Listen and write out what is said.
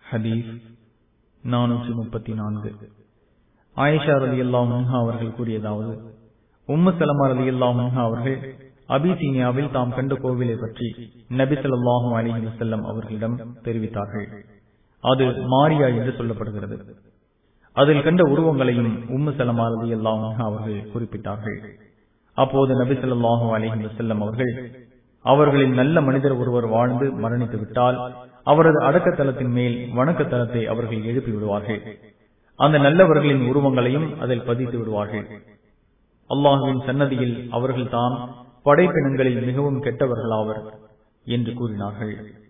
ஹதீஸ் நானூற்றி முப்பத்தி நான்கு ஆயிஷா ரதி அல்லாஹா அவர்கள் கூறியதாவது உம்மு சலமா ரதி அல்லாஹா அவர்கள் அபிசீனியாவில் தாம் கண்ட கோவிலை பற்றி நபி சொல்லாஹும் அலிஹி வசல்லம் அவர்களிடம் தெரிவித்தார்கள் அது மாரியா என்று சொல்லப்படுகிறது அதில் கண்ட உருவங்களையும் உம்மு சலமா ரதி அல்லாஹா அவர்கள் குறிப்பிட்டார்கள் அப்போது நபி சொல்லாஹு அலிஹி வசல்லம் அவர்கள் அவர்களின் நல்ல மனிதர் ஒருவர் வாழ்ந்து மரணித்து விட்டால் அவரது அடக்கத்தலத்தின் மேல் வணக்கத்தலத்தை அவர்கள் எழுப்பி விடுவார்கள் அந்த நல்லவர்களின் உருவங்களையும் அதில் பதித்து விடுவார்கள் அல்லாஹுவின் சன்னதியில் அவர்கள் தாம் படைப்பினங்களில் மிகவும் கெட்டவர்களாவர் என்று கூறினார்கள்